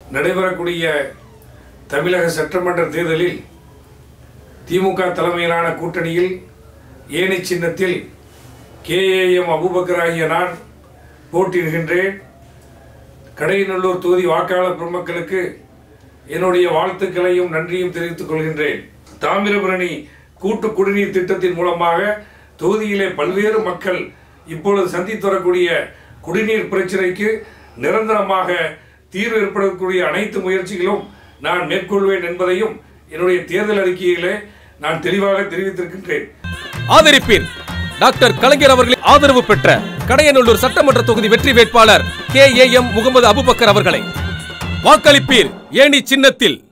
நடைபெறக்கூடிய தமிழக சட்டமன்ற தேர்தலில் திமுக தலைமையிலான கூட்டணியில் ஏணி சின்னத்தில் கேஏஎம் அபுபக்கர் ஆகிய நான் போட்டியிடுகின்றேன் கடையநல்லூர் தொகுதி வாக்காளர் பெருமக்களுக்கு என்னுடைய வாழ்த்துக்களையும் நன்றியும் தெரிவித்துக் கொள்கின்றேன் தாமிரபரணி கூட்டு குடிநீர் திட்டத்தின் மூலமாக தொகுதியிலே பல்வேறு மக்கள் இப்பொழுது சந்தித்து வரக்கூடிய குடிநீர் பிரச்சனைக்கு நிரந்தரமாக தீர்வு ஏற்படக்கூடிய அனைத்து முயற்சிகளும் நான் மேற்கொள்வேன் என்பதையும் என்னுடைய தேர்தல் அறிக்கையிலே நான் தெளிவாக தெரிவித்திருக்கின்றேன் ஆதரிப்பீர் டாக்டர் கலைஞர் அவர்களின் ஆதரவு பெற்ற கடையநல்லூர் சட்டமன்ற தொகுதி வெற்றி வேட்பாளர் K A M Mohammed Abubakar அவர்களை வாக்களிப்பீர் ஏணி சின்னத்தில்